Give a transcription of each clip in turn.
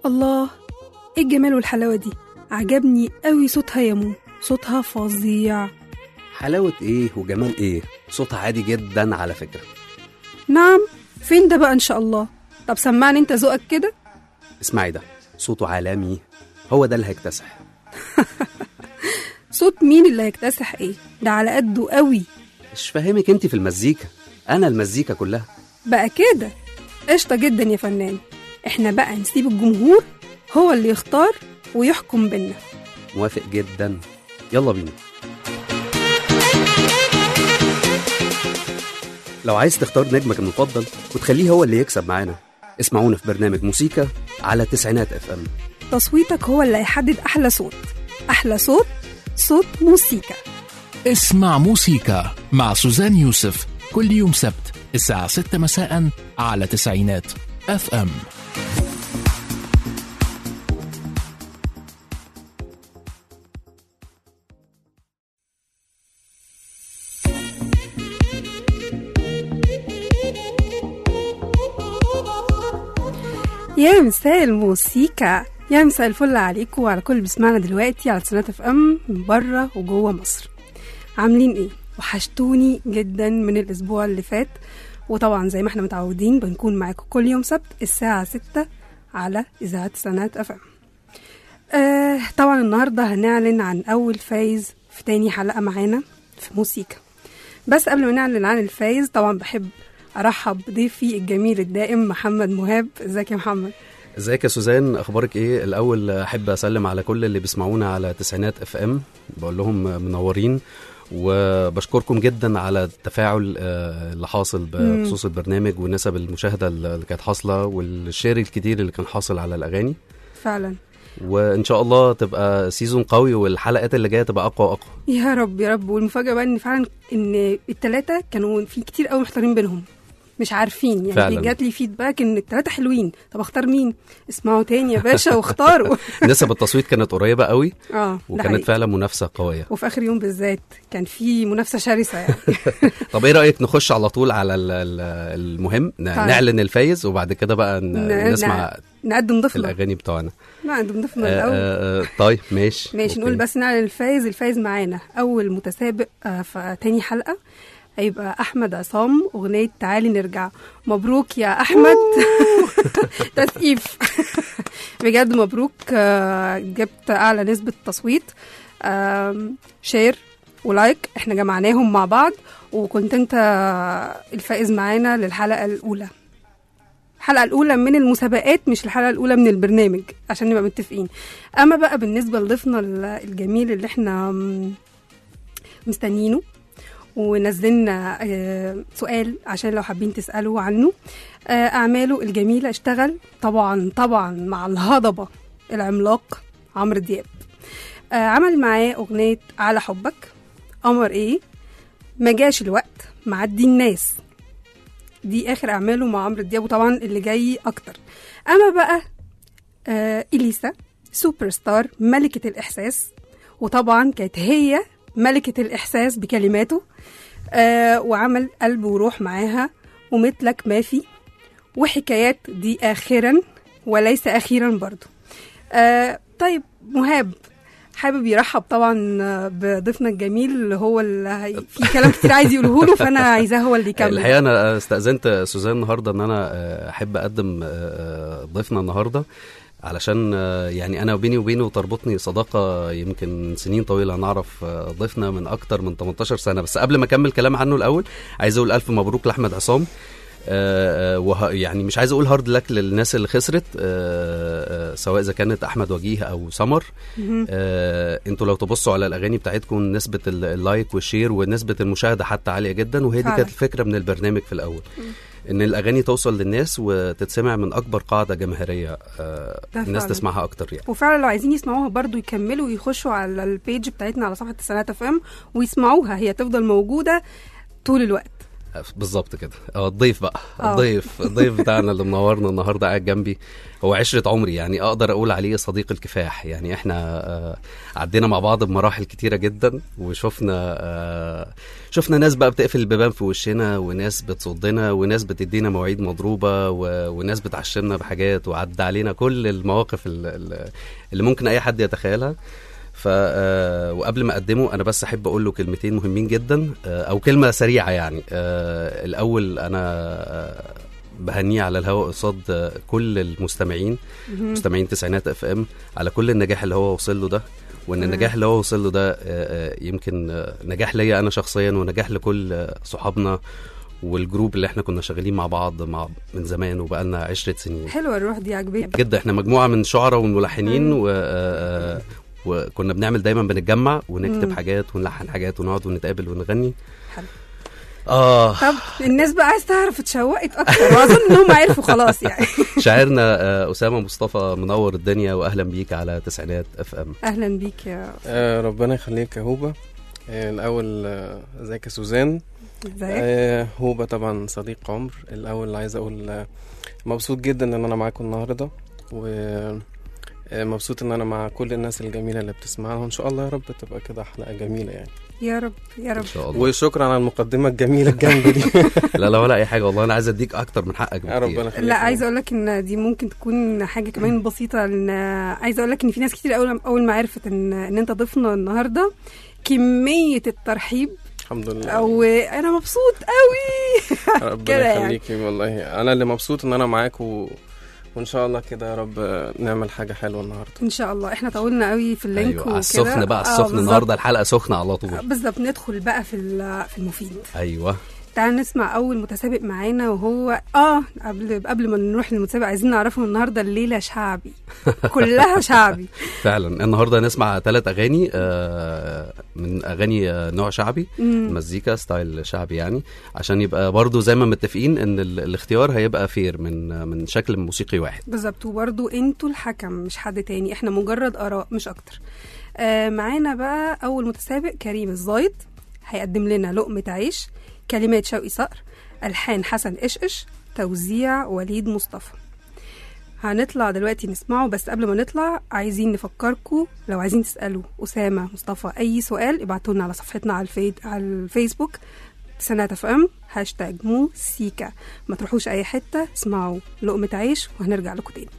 الله ايه الجمال والحلاوة دي عجبني قوي صوتها يا مو صوتها فظيع حلاوة ايه وجمال ايه صوتها عادي جدا على فكرة نعم فين ده بقى ان شاء الله طب سمعني انت ذوقك كده اسمعي ده صوته عالمي هو ده اللي هيكتسح صوت مين اللي هيكتسح ايه ده على قده قوي مش فاهمك انت في المزيكا انا المزيكا كلها بقى كده قشطة جدا يا فنان احنا بقى نسيب الجمهور هو اللي يختار ويحكم بينا موافق جدا يلا بينا لو عايز تختار نجمك المفضل وتخليه هو اللي يكسب معانا اسمعونا في برنامج موسيقى على تسعينات اف ام تصويتك هو اللي هيحدد احلى صوت احلى صوت صوت موسيقى اسمع موسيقى مع سوزان يوسف كل يوم سبت الساعة 6 مساء على تسعينات اف ام يا مساء الموسيقى يا مساء الفل عليكم وعلى كل اللي بيسمعنا دلوقتي على سنة اف ام من بره وجوه مصر عاملين ايه وحشتوني جدا من الاسبوع اللي فات وطبعا زي ما احنا متعودين بنكون معاكم كل يوم سبت الساعة 6 على إذاعة سنة اف ام آه طبعا النهاردة هنعلن عن أول فايز في تاني حلقة معانا في موسيقى بس قبل ما نعلن عن الفايز طبعا بحب أرحب بضيفي الجميل الدائم محمد مهاب ازيك يا محمد ازيك يا سوزان اخبارك ايه الاول احب اسلم على كل اللي بيسمعونا على تسعينات اف ام بقول لهم منورين وبشكركم جدا على التفاعل آه، اللي حاصل مم. بخصوص البرنامج ونسب المشاهده اللي كانت حاصله والشير الكتير اللي كان حاصل على الاغاني فعلا وان شاء الله تبقى سيزون قوي والحلقات اللي جايه تبقى اقوى واقوى يا رب يا رب والمفاجأة بقى ان فعلا ان التلاتة كانوا في كتير قوي محتارين بينهم مش عارفين يعني فعلاً. جات لي فيدباك ان التلاتة حلوين طب اختار مين اسمعوا تاني يا باشا واختاروا نسب التصويت كانت قريبه قوي اه ده وكانت حقيقي. فعلا منافسه قويه وفي اخر يوم بالذات كان في منافسة شرسة يعني طب ايه رايك نخش على طول على ال- ال- المهم ن- طيب. نعلن الفايز وبعد كده بقى ن- ن- نسمع نقدم ضيفنا الاغاني بتوعنا نقدم ضيفنا آه، الاول آه، آه، طيب ماشي ماشي نقول أوكي. بس نعلن الفايز الفايز معانا اول متسابق آه، في تاني حلقه هيبقى احمد عصام اغنيه تعالي نرجع مبروك يا احمد تسقيف بجد مبروك آه، جبت اعلى نسبه تصويت آم، شير ولايك احنا جمعناهم مع بعض وكنت انت الفائز معانا للحلقه الاولى الحلقه الاولى من المسابقات مش الحلقه الاولى من البرنامج عشان نبقى متفقين اما بقى بالنسبه لضيفنا ال- الجميل اللي احنا م- مستنيينه ونزلنا آه، سؤال عشان لو حابين تسالوا عنه آه، اعماله الجميله اشتغل طبعا طبعا مع الهضبه العملاق عمرو دياب آه، عمل معاه اغنيه على حبك قمر ايه ما جاش الوقت معدي الناس دي اخر اعماله مع عمرو دياب وطبعا اللي جاي اكتر اما بقى آه اليسا سوبر ستار ملكه الاحساس وطبعا كانت هي ملكه الاحساس بكلماته آه وعمل قلب وروح معاها ومثلك ما في وحكايات دي اخرا وليس اخيرا برضو آه طيب مهاب حابب يرحب طبعا آه، بضيفنا الجميل اللي هو اللي هي... في كلام كتير عايز يقوله له فانا عايزاه هو اللي يكمل الحقيقه انا استاذنت سوزان النهارده ان انا آه، احب اقدم آه، ضيفنا النهارده علشان آه، يعني انا وبيني وبينه تربطني صداقه يمكن من سنين طويله نعرف آه، ضيفنا من اكتر من 18 سنه بس قبل ما اكمل كلام عنه الاول عايز اقول الف مبروك لاحمد عصام آه، آه، وه يعني مش عايز اقول هارد لك للناس اللي خسرت آه، آه، سواء اذا كانت احمد وجيه او سمر مهم. آه، انتوا لو تبصوا على الاغاني بتاعتكم نسبه ال- اللايك والشير ونسبه المشاهده حتى عاليه جدا وهي دي فعلا. كانت الفكره من البرنامج في الاول ان الاغاني توصل للناس وتتسمع من اكبر قاعده جماهيريه آه، ده الناس فعلا. تسمعها اكتر يعني وفعلا لو عايزين يسمعوها برضو يكملوا يخشوا على البيج بتاعتنا على صفحه السنات اف ام ويسمعوها هي تفضل موجوده طول الوقت بالظبط كده اه الضيف بقى آه. الضيف الضيف بتاعنا اللي منورنا النهارده قاعد جنبي هو عشرة عمري يعني اقدر اقول عليه صديق الكفاح يعني احنا آه، عدينا مع بعض بمراحل كتيره جدا وشفنا آه، شفنا ناس بقى بتقفل البيبان في وشنا وناس بتصدنا وناس بتدينا مواعيد مضروبه و- وناس بتعشمنا بحاجات وعدى علينا كل المواقف ال- ال- اللي ممكن اي حد يتخيلها ف آه، وقبل ما اقدمه انا بس احب اقول له كلمتين مهمين جدا آه، او كلمه سريعه يعني آه، الاول انا آه، بهنيه على الهواء قصاد آه، كل المستمعين مستمعين تسعينات اف ام على كل النجاح اللي هو وصل له ده وان تمام. النجاح اللي هو وصل له ده آه، آه، يمكن آه، نجاح ليا انا شخصيا ونجاح لكل آه، صحابنا والجروب اللي احنا كنا شغالين مع بعض مع من زمان وبقالنا عشرة سنين حلوه الروح دي عجباني جدا احنا مجموعه من شعراء وملحنين مم. و آه، وكنا بنعمل دايما بنتجمع ونكتب مم. حاجات ونلحن حاجات ونقعد ونتقابل ونغني حلو. اه طب الناس بقى عايز تعرف اتشوقت اكتر واظن ان هم عرفوا خلاص يعني شاعرنا آه، اسامه مصطفى منور الدنيا واهلا بيك على تسعينات اف ام اهلا بيك يا آه ربنا يخليك يا هوبا آه الأول آه، ازيك يا سوزان ازيك آه هوبا طبعا صديق عمر الأول عايز أقول آه مبسوط جدا إن أنا معاكم النهاردة و آه، مبسوط إن أنا مع كل الناس الجميلة اللي بتسمعنا وإن شاء الله يا رب تبقى كده حلقة جميلة يعني يا رب يا ان رب شاء الله وشكرا على المقدمة الجميلة الجامدة دي لا لا ولا اي حاجه والله انا عايز اديك اكتر من حقك يا بكتير ربنا يخليك لا يا عايزه هوبا. اقول لك ان دي ممكن تكون حاجه كمان بسيطه لان عايزه اقول لك ان في ناس كتير اول اول ما عرفت ان ان انت ضيفنا النهارده كميه الترحيب الحمد لله او انا مبسوط قوي كده ربنا يعني. يخليكي والله أنا اللي مبسوط إن أنا معاكم و... وإن شاء الله كده يا رب آه، نعمل حاجة حلوة النهاردة ان شاء الله احنا طولنا قوي في اللينك ايوه على وكده. السخن بقى آه، السخن بالظبط. النهارده الحلقه سخنه على طول بالظبط ندخل بقى في ال- في المفيد ايوه تعال نسمع اول متسابق معانا وهو اه قبل قبل ما نروح للمتسابق عايزين نعرفه النهارده الليله شعبي كلها شعبي فعلا النهارده هنسمع ثلاث اغاني آه، من اغاني آه، نوع شعبي مم. مزيكا ستايل شعبي يعني عشان يبقى برضو زي ما متفقين ان ال- الاختيار هيبقى فير من من شكل موسيقي واحد بالظبط وبرضو انتوا الحكم مش حد تاني احنا مجرد اراء مش اكتر آه معانا بقى اول متسابق كريم الزايد هيقدم لنا لقمة عيش كلمات شوقي صقر الحان حسن قشقش توزيع وليد مصطفى هنطلع دلوقتي نسمعه بس قبل ما نطلع عايزين نفكركم لو عايزين تسألوا أسامة مصطفى أي سؤال ابعتوا لنا على صفحتنا على, الفيد على الفيسبوك سنة اف ام هاشتاج موسيكا ما تروحوش أي حتة اسمعوا لقمة عيش وهنرجع لكم تاني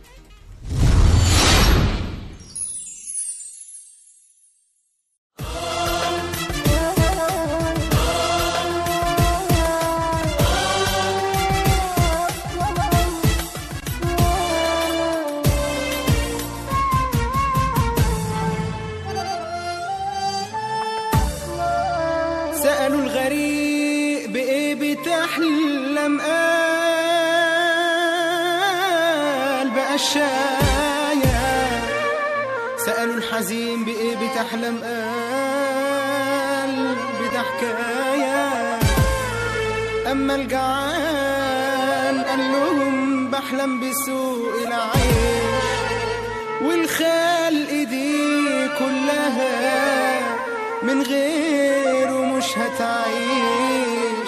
سألوا الغريق بإيه بتحلم قال بقى الشاية سألوا الحزين بإيه بتحلم قال بده حكاية أما الجعان قال لهم بحلم بسوق العيش والخلق دي كلها من غيره مش هتعيش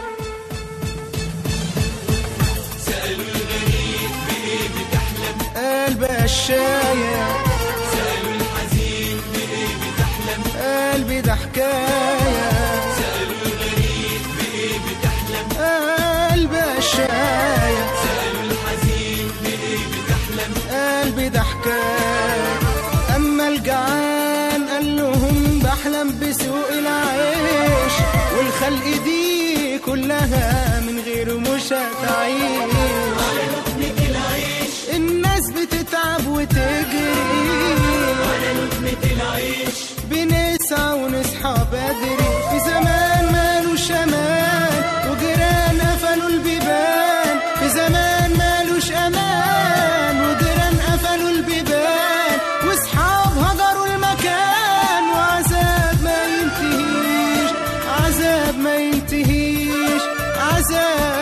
قال بشاية سألوا الحزين بإيه بتحلم قلبي ده حكاية سألوا الغريب بإيه بتحلم قال بشاية سألوا الحزين بإيه بتحلم قلبي ده حكاية أما الجعان قال لهم بحلم بسوق العيش والخلق دي كلها من غيره مش هتعيش الناس بتتعب وتجري على لقمة العيش بنسعى ونصحى بدري في زمان مالوش امان وجيران قفلوا البيبان في زمان مالوش امان وجيران قفلوا البيبان واصحاب هجروا المكان وعذاب ما ينتهيش عذاب ما ينتهيش عذاب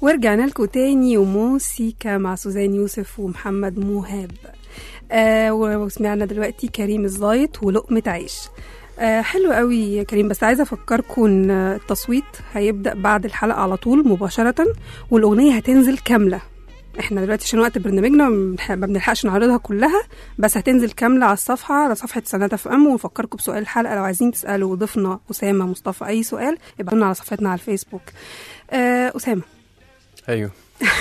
ورجعنا لكم تاني وموسيقى مع سوزان يوسف ومحمد موهاب آه وسمعنا دلوقتي كريم الزايط ولقمة عيش آه حلو قوي يا كريم بس عايزه افكركم ان التصويت هيبدا بعد الحلقه على طول مباشره والاغنيه هتنزل كامله احنا دلوقتي عشان وقت برنامجنا ما بنح- ما بنلحقش نعرضها كلها بس هتنزل كامله على الصفحه على صفحه سنة اف ام ونفكركم بسؤال الحلقه لو عايزين تسالوا ضيفنا اسامه مصطفى اي سؤال ابعتوا لنا على صفحتنا على الفيسبوك آه اسامه ايوه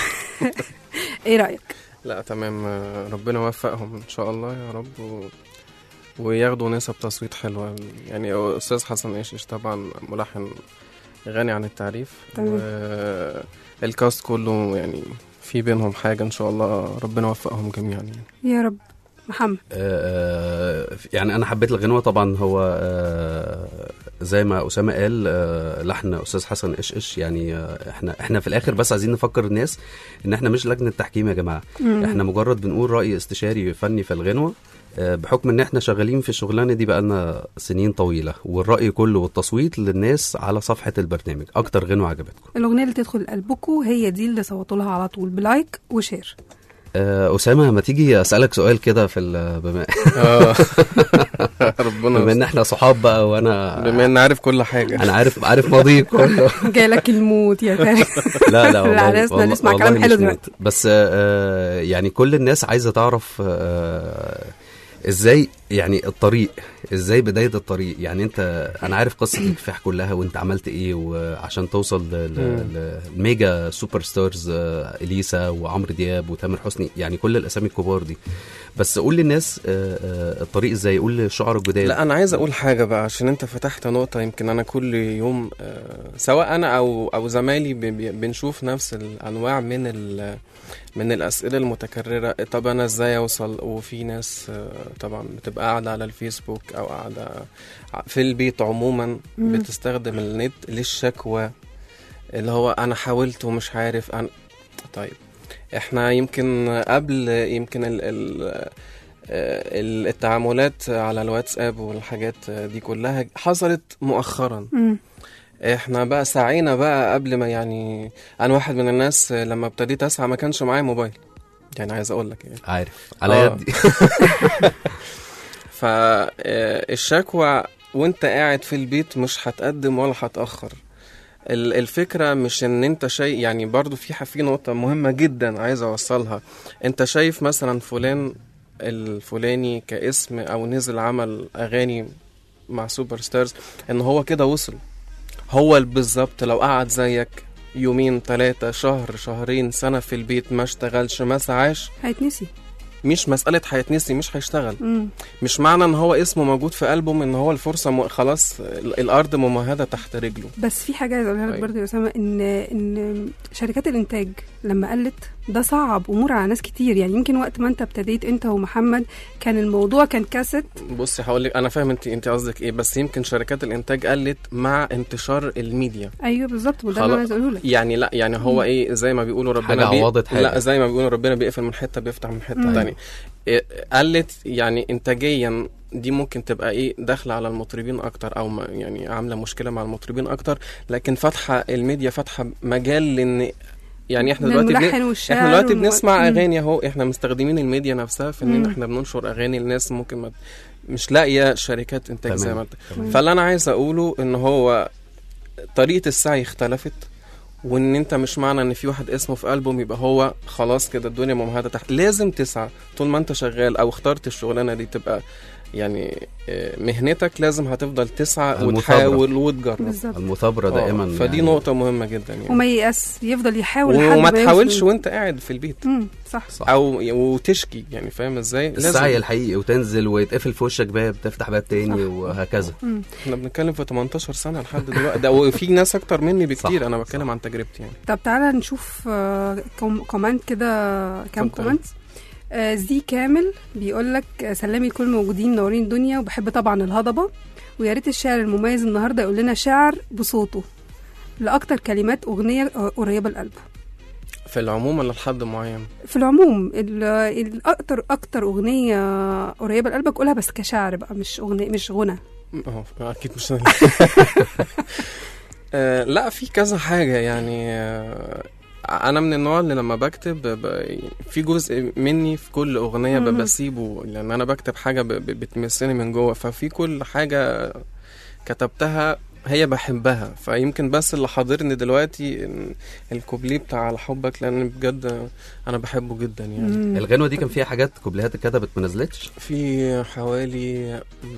ايه رايك لا تمام آه، ربنا يوفقهم ان شاء الله يا رب و... وياخدوا نسب تصويت حلوه يعني استاذ حسن ايشش طبعا ملحن غني عن التعريف تمام. والكاست كله يعني في بينهم حاجه ان شاء الله ربنا يوفقهم جميعا يعني. يا رب محمد آه، يعني انا حبيت الغنوه طبعا هو آه، زي ما اسامه قال آه، لحن استاذ حسن ايش ايش يعني آه، احنا احنا في الاخر بس عايزين نفكر الناس ان احنا مش لجنه تحكيم يا جماعه مم. احنا مجرد بنقول راي استشاري فني في الغنوه آه، بحكم ان احنا شغالين في الشغلانه دي بقالنا سنين طويله والراي كله والتصويت للناس على صفحه البرنامج اكتر غنوه عجبتكم الاغنيه اللي تدخل قلبكم هي دي اللي صوتوا لها على طول بلايك وشير آه، اسامه ما تيجي اسالك سؤال كده في ال- بما اه ربنا بما ان احنا صحاب بقى وانا بما ان عارف كل حاجه انا عارف عارف ماضيك كله جايلك الموت يا كريم لا لا والله لا، لسه والله- نسمع والله كلام حلو مش دلوقتي. موت. بس آه يعني كل الناس عايزه تعرف آه ازاي يعني الطريق ازاي بدايه الطريق يعني انت انا عارف قصه الكفاح كلها وانت عملت ايه وعشان توصل ل- ل- للميجا سوبر ستارز آه اليسا وعمرو دياب وتامر حسني يعني كل الاسامي الكبار دي بس قول للناس آه آه الطريق ازاي قول للشعراء الجداد لا انا عايز اقول حاجه بقى عشان انت فتحت نقطه يمكن انا كل يوم آه، سواء انا او او زمايلي ب- ب- بنشوف نفس الانواع من ال من الاسئله المتكرره طب انا ازاي اوصل وفي ناس آه، طبعا بتبقى قاعده على الفيسبوك او قاعده ع- في البيت عموما مم. بتستخدم النت للشكوى اللي هو انا حاولت ومش عارف انا طيب احنا يمكن قبل يمكن ال ال ال- التعاملات على الواتساب والحاجات دي كلها حصلت مؤخرا مم. احنا بقى سعينا بقى قبل ما يعني انا واحد من الناس لما ابتديت اسعى ما كانش معايا موبايل يعني عايز اقول لك يعني عارف على آه. يدي فالشكوى وانت قاعد في البيت مش هتقدم ولا هتأخر ال- الفكرة مش ان انت شيء يعني برضو في ح- في نقطة مهمة جدا عايز اوصلها انت شايف مثلا فلان الفلاني كاسم او نزل عمل اغاني مع سوبر ستارز ان هو كده وصل هو بالظبط لو قعد زيك يومين ثلاثة شهر شهرين سنة في البيت ما اشتغلش ما سعاش هيتنسي مش مسألة هيتنسي مش هيشتغل مم. مش معنى ان هو اسمه موجود في ألبوم ان هو الفرصة م... خلاص ال- الارض ممهدة تحت رجله بس في حاجه عايز اقولها لك أيوة. برضه يا اسامه ان ان شركات الانتاج لما قلت ده صعب امور على ناس كتير يعني يمكن وقت ما انت ابتديت انت ومحمد كان الموضوع كان كاسيت بصي هقول لك انا فاهم انت انت قصدك ايه بس يمكن شركات الانتاج قلت مع انتشار الميديا ايوه بالظبط وده اللي خلاص. انا عايز اقوله لك يعني لا يعني هو ايه زي ما بيقولوا ربنا حاجة عوضت حاجة. لا زي ما بيقولوا ربنا بيقفل من حته بيفتح من حته مم. تانية إيه، قلت يعني انتاجيا دي ممكن تبقى ايه داخله على المطربين اكتر او ما يعني عامله مشكله مع المطربين اكتر لكن فاتحه الميديا فاتحه مجال لان يعني احنا دلوقتي بن... للملحن والشاعر احنا دلوقتي والم- بنسمع مم. اغاني اهو احنا مستخدمين الميديا نفسها في ان مم. احنا بننشر اغاني لناس ممكن ما مش لاقيه شركات انتاج زي تمام. ما انت تمام. فاللي انا عايز اقوله ان هو طريقه السعي اختلفت وان انت مش معنى ان في واحد اسمه في البوم يبقى هو خلاص كده الدنيا ممهده تحت لازم تسعى طول ما انت شغال او اخترت الشغلانه دي تبقى يعني آه، مهنتك لازم هتفضل تسعى المثابرة. وتحاول وتجرب بالظبط المثابره آه، دائما فدي يعني نقطه مهمه جدا يعني وما ييأس يفضل يحاول لحد وما ما تحاولش يوصل. وانت قاعد في البيت مم. صح صح. او وتشكي يعني فاهم ازاي السعي الحقيقي وتنزل ويتقفل في وشك باب تفتح باب تاني صح. وهكذا مم. احنا بنتكلم في 18 سنه لحد دلوقتي ده وفي ناس اكتر مني بكتير صح، انا بتكلم صح. عن تجربتي يعني طب تعالى نشوف آه، كوم- كومنت كده كام اتفضل. كومنت آه، زي كامل بيقول لك آه، سلامي لكل الموجودين منورين الدنيا وبحب طبعا الهضبه ويا ريت الشاعر المميز النهارده يقول لنا شعر بصوته لاكتر كلمات اغنيه آه، قريبه لقلبه في العموم ولا لحد معين في العموم ال- الاكتر اكتر اغنيه قريبه لقلبك قولها بس كشعر بقى مش اغنيه مش غنى اه اكيد مش أنا. آه، لا في كذا حاجه يعني آه، انا من النوع اللي لما بكتب ب... في جزء مني في كل اغنيه ب- مهم. بسيبه لان انا بكتب حاجه ب... ب- بتمسني من جوه ففي كل حاجه كتبتها هي بحبها فيمكن بس اللي حاضرني دلوقتي إن الكوبليه بتاع على حبك لان بجد انا بحبه جدا يعني مم. الغنوه دي كان فيها حاجات كوبليهات اتكتبت ما نزلتش في حوالي مم،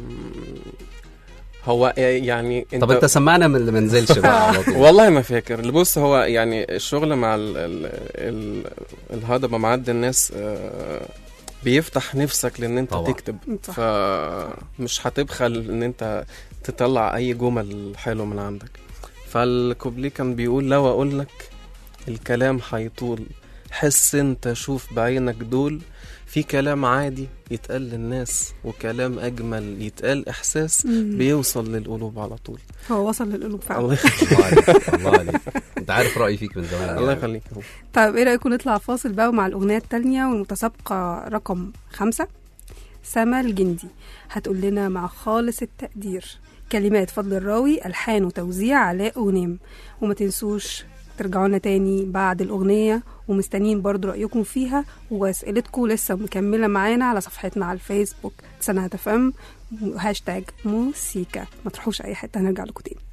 هو يعني انت طب انت سمعنا من اللي ما نزلش بقى على طول والله ما فاكر بص هو يعني الشغل مع ال ال ال الهضبه مع عد الناس آه، بيفتح نفسك لان انت طبعا. تكتب صح. فمش هتبخل ان انت تطلع اي جمل حلوه من عندك فالكوبليه كان بيقول لو اقول لك الكلام هيطول حس انت شوف بعينك دول في كلام عادي يتقال للناس وكلام اجمل يتقال احساس مم. بيوصل للقلوب على طول هو وصل للقلوب فعلا الله يخليك الله عليك الله عليك انت عارف رايي فيك من زمان الله يعني. يخليك طيب ايه رايكم نطلع فاصل بقى مع الاغنيه التانية والمتسابقه رقم خمسة سما الجندي هتقول لنا مع خالص التقدير كلمات فضل الراوي الحان وتوزيع علاء غنيم وما تنسوش ترجعوا لنا تاني بعد الاغنيه ومستنيين برضو رايكم فيها واسئلتكم لسه مكمله معانا على صفحتنا على الفيسبوك سنة فم هاشتاج موسيكا ما تروحوش اي حته هنرجع لكم تاني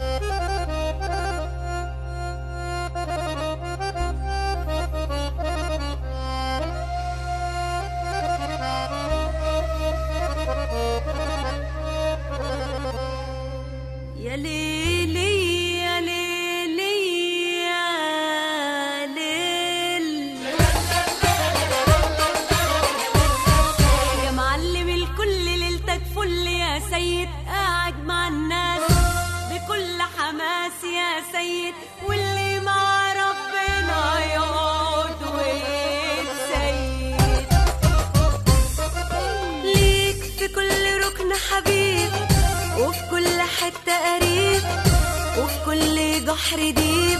يا ليلي يا ليلي يا ليل يا معلم الكل ليلتك فل يا سيد قاعد مع الناس بكل حماس يا سيد واللي مع ربنا يقعد ويتسيد ليك في كل ركن حبيب وفي كل حتة قريب وفي كل جحر ديب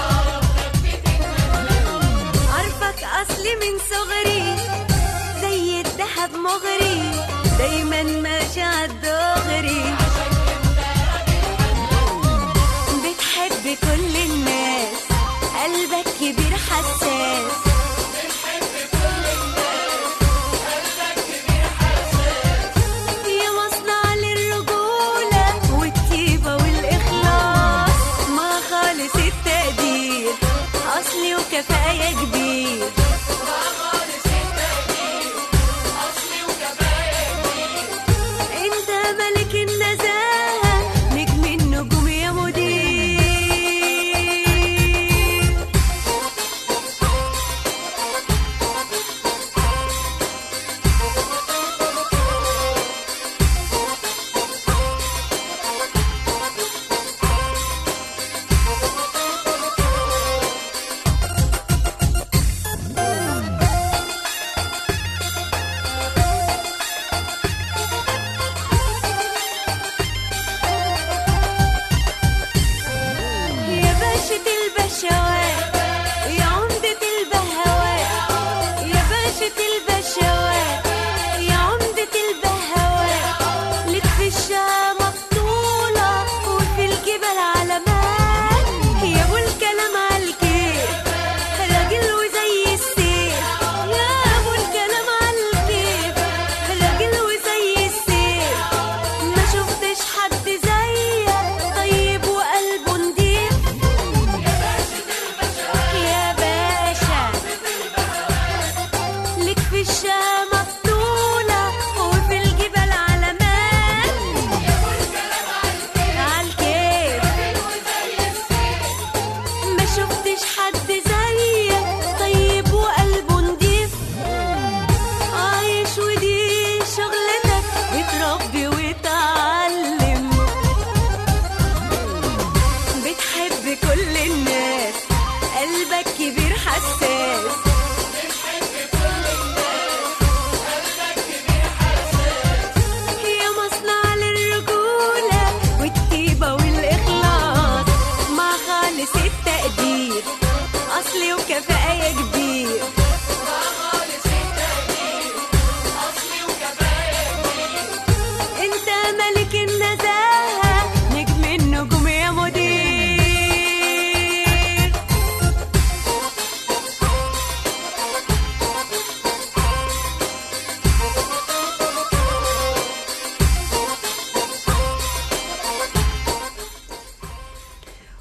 عارفك أصلي من صغري زي الدهب مغري دايما ماشي عالدغري بتحب كل الناس قلبك كبير حساس يا مصنع للرجولة والطيبة والإخلاص ما خالص التقدير أصلي وكفاية كبير انت ملك النزاهة نجم النجوم يا مدير يا باشا البشوات يا عمدة البهوات يا باشا البشوات يا عمدة البهوات لك في الشام مفصولة وفي الجبل علامات يا ابو الكلام عالكيف راجل وزي السيف يا ابو الكلام عالكيف راجل وزي السيف ما شفتش حد زيك طيب وقلبه نضيف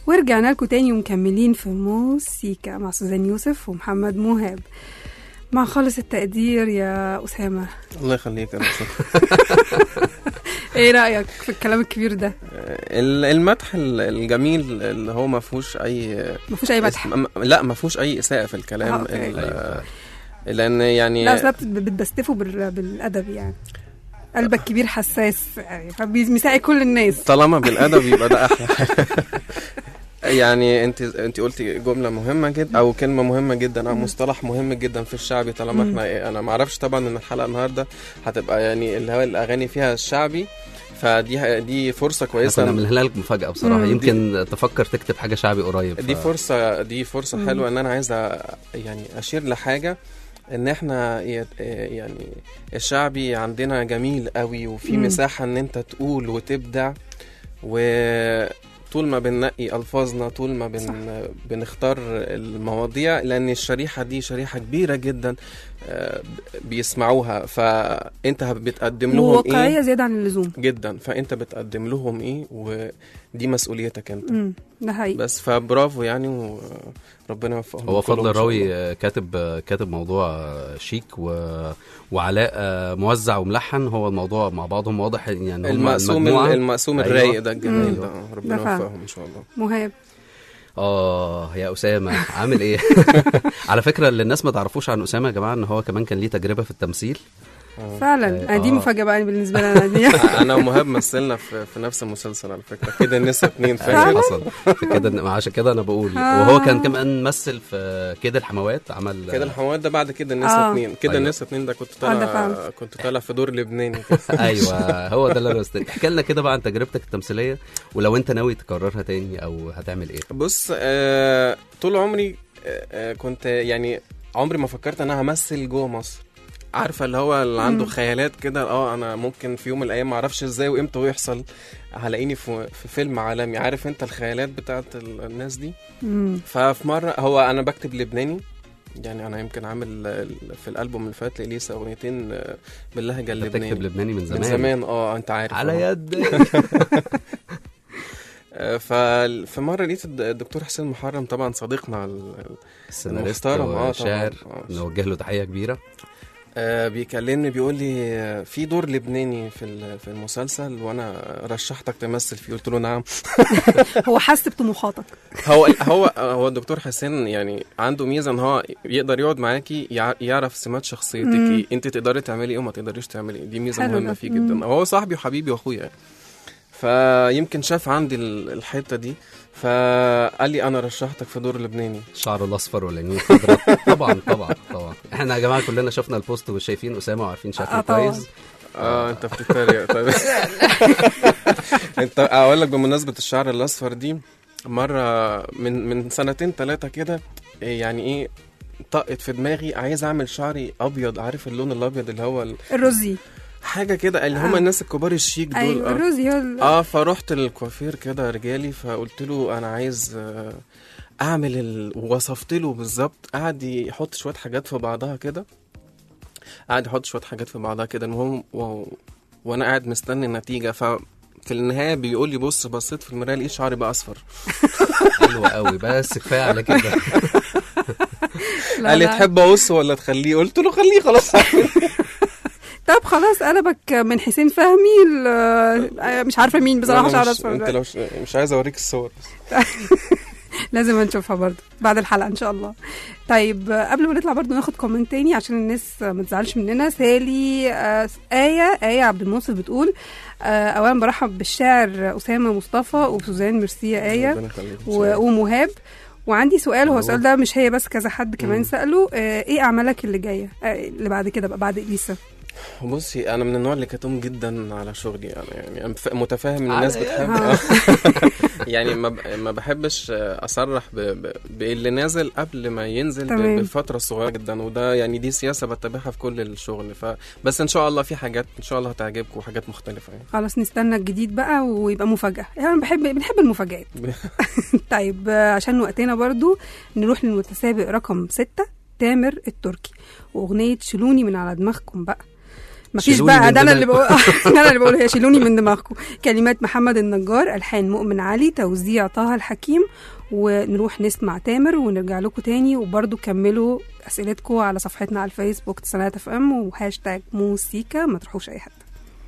ورجعنا لكم تاني ومكملين في موسيقى مع سوزان يوسف ومحمد موهاب مع خالص التقدير يا أسامة الله يخليك يا رب ايه رأيك في الكلام الكبير ده ال- المدح ال- الجميل اللي هو ما فيهوش اي ما فيهوش أي مدح اسم- م- لا ما فيهوش اي اساءه في الكلام آه، أوكي. ال- لان يعني لا أصلا بت- بتبستفوا بال- بالأدب يعني قلبك كبير حساس يعني فبيساعد كل الناس طالما بالادب يبقى ده احلى يعني انت انت قلتي جمله مهمه جدا او كلمه مهمه جدا او مصطلح مهم جدا في الشعبي طالما احنا إيه، انا ما اعرفش طبعا ان الحلقه النهارده هتبقى يعني اللي هو الاغاني فيها الشعبي فدي دي فرصه كنا كويسه عاملينها لك مفاجاه بصراحه مم. يمكن تفكر تكتب حاجه شعبي قريب دي ف- فرصه دي فرصه مم. حلوه ان انا عايز أ- يعني اشير لحاجه ان احنا ي- يعني الشعبي عندنا جميل قوي وفي مم. مساحه ان انت تقول وتبدع وطول ما بننقي الفاظنا طول ما بن بنختار المواضيع لان الشريحه دي شريحه كبيره جدا آه، بيسمعوها فانت بتقدم لهم وواقعية ايه زيادة عن اللزوم جدا فانت بتقدم لهم ايه ودي مسؤوليتك انت امم ده حقيقي بس فبرافو يعني وربنا يوفقهم هو كلهم فضل إن شاء راوي الله. آه، كاتب آه، كاتب موضوع آه، شيك و... وعلاء آه، موزع وملحن هو الموضوع مع بعضهم واضح يعني هم المقسوم المجموعة- المقسوم أيوة. الرايق ده الجميل مم. ده ربنا ده فعلا. يوفقهم ان شاء الله مهاب اه يا اسامه عامل ايه على فكره اللي الناس ما تعرفوش عن اسامه يا جماعه ان هو كمان كان ليه تجربه في التمثيل آه. فعلا آه. آه. دي مفاجأة بقى بالنسبة لي أنا دي انا ومهاب مثلنا في, في نفس المسلسل على فكره كده الناس اتنين فعلا فاهم حصل كده عشان كده انا بقول آه. وهو كان كمان مثل في كده الحموات عمل كده الحوار ده بعد كده الناس آه. اتنين كده أيوة. الناس اتنين ده كنت آه، ده طالع فعلا. كنت طالع في دور لبناني كده. ايوه هو ده اللي انا مستني احكي لنا كده بقى عن تجربتك التمثيليه ولو انت ناوي تكررها تاني او هتعمل ايه بص آه طول عمري آه آه، كنت يعني عمري ما فكرت ان انا همثل جوه مصر عارفه اللي هو اللي عنده مم. خيالات كده اه انا ممكن في يوم من الايام ما اعرفش ازاي وامتى ويحصل هلاقيني في, في فيلم عالمي عارف انت الخيالات بتاعت ال- الناس دي مم. ففي مره هو انا بكتب لبناني يعني انا يمكن عامل ال- في الالبوم اللي فات لإليسا اغنيتين آه، باللهجه انت بتكتب اللبنانيه لبناني من زمان من زمان اه انت عارف على آه. يد آه، ففي مره لقيت الد- الدكتور حسين محرم طبعا صديقنا ال- السيناريست محترم، آه، وشاعر طبعاً. آه. نوجه له تحيه كبيره آه، بيكلمني بيقول لي آه، في دور لبناني في ال- في المسلسل وانا رشحتك تمثل فيه قلت له نعم هو حس بطموحاتك هو هو هو الدكتور حسين يعني عنده ميزه ان هو يقدر يقعد معاكي يع- يعرف سمات شخصيتك مم. ايه انت تقدري تعملي ايه وما تقدريش تعملي ايه دي ميزه حلو مهمه ده. فيه مم. جدا هو صاحبي وحبيبي واخويا يعني. فيمكن شاف عندي ال- الحته دي فقال لي انا رشحتك في دور لبناني الشعر الاصفر والعينين الخضراء طبعا طبعا طبعا احنا يا جماعه كلنا شفنا البوست وشايفين اسامه وعارفين شكله آه، طبعاً. كويس اه انت بتتريق طيب انت اقول لك بمناسبه الشعر الاصفر دي مره من من سنتين ثلاثه كده إيه يعني ايه طقت في دماغي عايز اعمل شعري ابيض عارف اللون الابيض اللي هو ال- الرزي حاجه كده اللي هم آه. الناس الكبار الشيك دول ايوه آه. الرزي هو ال- اه فرحت للكوافير كده رجالي فقلت له انا عايز آه، اعمل ال... ووصفت له بالظبط قعد يحط شويه حاجات في بعضها كده قعد يحط شويه حاجات في بعضها كده المهم و... وانا قاعد مستني النتيجه ف في النهايه بيقول لي بص بصيت في المرايه لقيت شعري بقى اصفر حلوه قوي بس كفايه على كده لا، قال لي لا. تحب اقص ولا تخليه قلت له خليه خلاص طب خلاص قلبك من حسين فهمي ل- مش عارفه مين بصراحه أنا شعر مش... اصفر انت ده. لو ش... مش عايز اوريك الصور لازم نشوفها برضو بعد الحلقه ان شاء الله طيب آه، قبل ما نطلع برضو ناخد كومنت تاني عشان الناس آه، ما تزعلش مننا سالي آه، آية آية عبد المنصف بتقول آه، أولا برحب بالشاعر أسامة مصطفى وسوزان ميرسي يا آية ربنا يخليك. و- ومهاب وعندي سؤال هو السؤال ده مش هي بس كذا حد كمان مم. سأله آه، ايه أعمالك اللي جاية آه، اللي بعد كده بقى بعد إليسا بصي انا من النوع اللي كتوم جدا على شغلي انا يعني أنا ف- متفاهم ان الناس على بتحب آه. يعني ما ب- ما بحبش اصرح ب- ب- باللي نازل قبل ما ينزل ب- تمام. بفتره صغيره جدا وده يعني دي سياسه بتبعها في كل الشغل فبس ان شاء الله في حاجات ان شاء الله هتعجبكم وحاجات مختلفه يعني خلاص نستنى الجديد بقى ويبقى مفاجأة يعني أنا بحب بنحب المفاجآت طيب آه، عشان وقتنا برضو نروح للمتسابق رقم ستة تامر التركي وأغنية شيلوني من على دماغكم بقى مفيش شيلوني بقى من ده انا اللي بقول دماغكم. ده انا اللي بقول هي شيلوني من دماغكم كلمات محمد النجار الحان مؤمن علي توزيع طه الحكيم ونروح نسمع تامر ونرجع لكم تاني وبرضو كملوا اسئلتكم على صفحتنا على الفيسبوك تسعينات اف ام وهاشتاج موسيكا ما تروحوش اي حته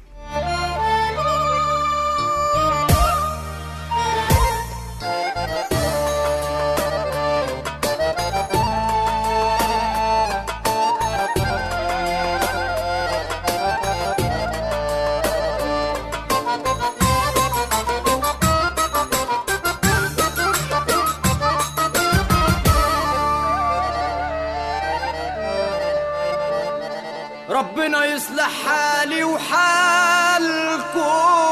ربنا يصلح حالي وحالكم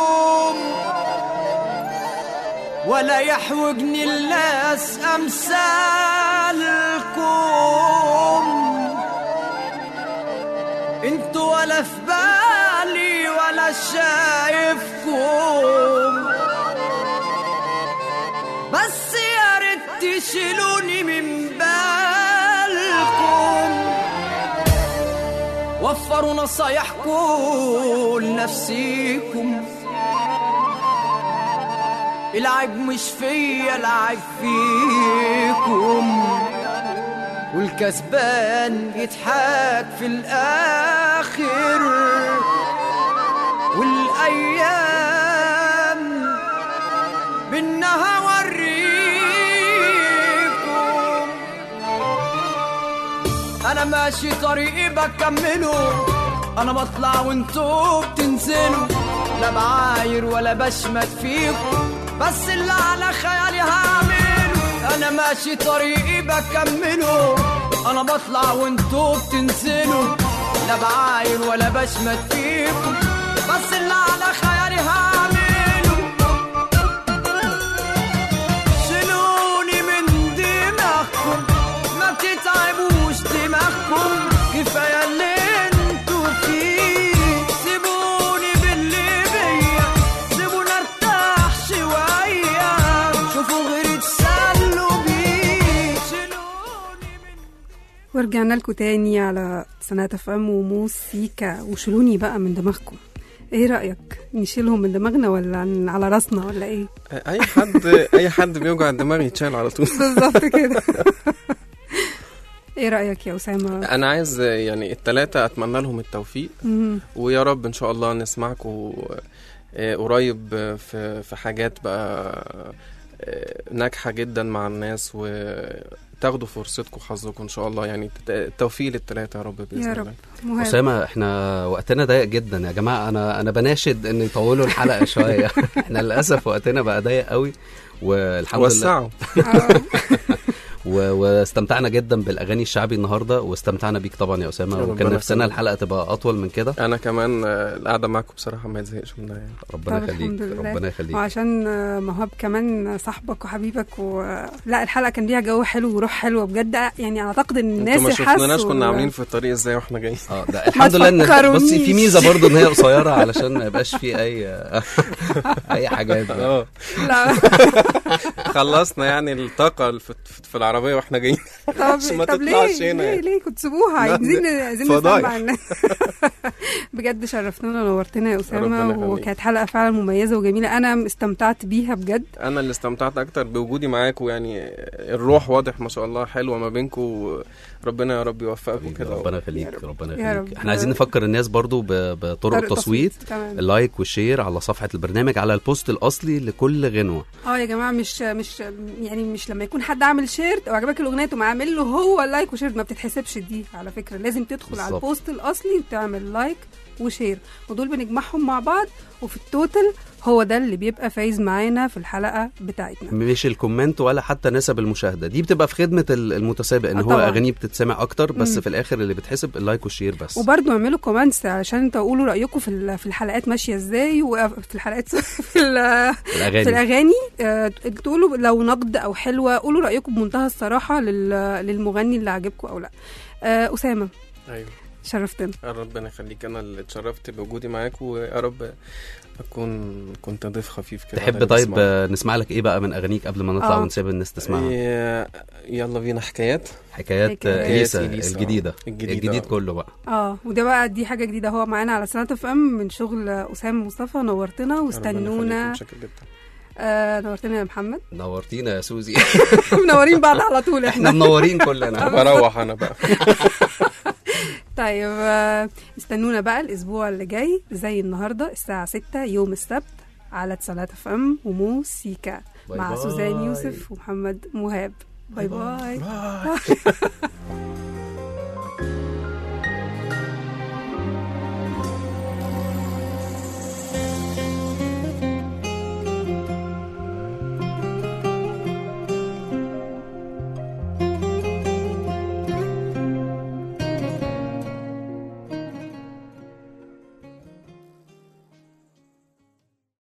ولا يحوجني الناس أمثالكم انتوا ولا في بالي ولا شايفكم بس يا ريت تشيلوني من بالكم وفروا نصايحكم لنفسيكم العيب مش فيا العيب فيكم والكسبان يضحك في الآخر والأيام منها وريكم انا ماشي طريقي بكمله انا بطلع وانتوا بتنزلوا لا بعاير ولا بشمت فيكم بس اللي على خيالي هعمله انا ماشي طريقي بكمله انا بطلع وانتوا بتنزلوا لا بعاير ولا بشمت فيكم بس اللي على خيالي هعمله شيلوني من دماغكم ما تتعبوش دماغكم كفايه اللي انتوا فيه سيبوني باللي بيا سيبوني ارتاح شويه شوفوا غيري تسلوا بيه شيلوني من ورجعنا لكم تاني على سنات اف ام وموسيكا وشيلوني بقى من دماغكم ايه رايك نشيلهم من دماغنا ولا عن- على راسنا ولا ايه اي حد اي حد بيوجع الدماغ يتشال على طول بالظبط كده ايه رايك يا اسامه انا عايز يعني التلاتة اتمنى لهم التوفيق مم. ويا رب ان شاء الله نسمعكم آه، قريب آه، في في حاجات بقى آه، ناجحه جدا مع الناس وتاخدوا فرصتكم وحظكم ان شاء الله يعني الت- التوفيق للتلاتة يا رب باذن يا الله رب مهم اسامه احنا وقتنا ضيق جدا يا جماعه انا انا بناشد ان يطولوا الحلقه شويه احنا للاسف وقتنا بقى ضيق قوي والحمد لله وسعوا آه. و- واستمتعنا جدا بالاغاني الشعبي النهارده واستمتعنا بيك طبعا يا اسامه ربنا وكان نفسنا يخليك. الحلقه تبقى اطول من كده انا كمان آه، القعده معاكم بصراحه ما يزهقش منها يعني ربنا طب يخليك الحمد لله. ربنا يخليك وعشان آه، مهاب كمان صاحبك وحبيبك و... لا الحلقه كان ليها جو حلو وروح حلوه بجد يعني اعتقد ان الناس انتوا ما شفناش حسوا- كنا عاملين في الطريق ازاي واحنا جايين اه ده الحمد لله ان تفكرونيش. بصي في ميزه برضو ان هي قصيره علشان ما يبقاش في اي اي حاجات بقى. اه لا خلصنا يعني الطاقه اللي في في العربيه واحنا جايين طب عشان ما طب تطلعش ليه هنا ليه يعني. ليه كنت سيبوها لا، عايزين ده عايزين فضايح. نسمع الناس بجد شرفتونا ونورتنا يا اسامه ربنا يخليك. وكانت حلقه فعلا مميزه وجميله انا استمتعت بيها بجد انا اللي استمتعت اكتر بوجودي معاكم يعني الروح واضح ما شاء الله حلوه ما بينكم ربنا يا رب يوفقكم كده ربنا يخليك ربنا يا يخليك رب. احنا عايزين نفكر الناس برضو ب- بطرق طرق التصويت تمام اللايك والشير على صفحه البرنامج على البوست الاصلي لكل غنوه اه يا جماعه مش مش يعني مش لما يكون حد عامل شيرت او عجبك الاغنيه تقوم عامل له هو لايك وشير ما بتتحسبش دي على فكره لازم تدخل على بالظبط. البوست الاصلي وتعمل لايك وشير ودول بنجمعهم مع بعض وفي التوتال هو ده اللي بيبقى فايز معانا في الحلقه بتاعتنا مش الكومنت ولا حتى نسب المشاهده دي بتبقى في خدمه ال- المتسابق ان آه هو طبعاً. اغانيه بتتسمع اكتر بس مم. في الاخر اللي بتحسب اللايك والشير بس وبرضه اعملوا كومنتس علشان تقولوا رايكم في ال- في الحلقات ماشيه ازاي وفي الحلقات في ال- في الاغاني الاغاني آه، تقولوا لو نقد او حلوه قولوا رايكم بمنتهى الصراحه لل- للمغني اللي عجبكم او لا آه، اسامه ايوه شرفتنا ربنا يخليك انا اللي اتشرفت بوجودي معاك ويا رب اكون كنت ضيف خفيف كده على تحب اللي طيب بيسمعوا. آه، نسمع لك ايه بقى من اغانيك قبل ما نطلع آه. ونسيب الناس تسمعها إيه، يلا بينا حكايات حكايات آه، حكايات اليسا إليسا. الجديده الجديدة. الجديد كله بقى اه وده بقى دي حاجه جديده هو معانا على سنه اف ام من شغل اسامه مصطفى نورتنا ربنا واستنونا يخليك، متشكر جدا آه نورتنا يا محمد نورتينا يا سوزي منورين بعض على طول احنا احنا منورين كلنا بروح انا بقى طيب آه، استنونا بقى الاسبوع اللي جاي زي النهارده الساعه 6 يوم السبت على تسعينات اف ام وموسيقى باي مع باي. سوزان يوسف ومحمد مهاب باي باي, باي.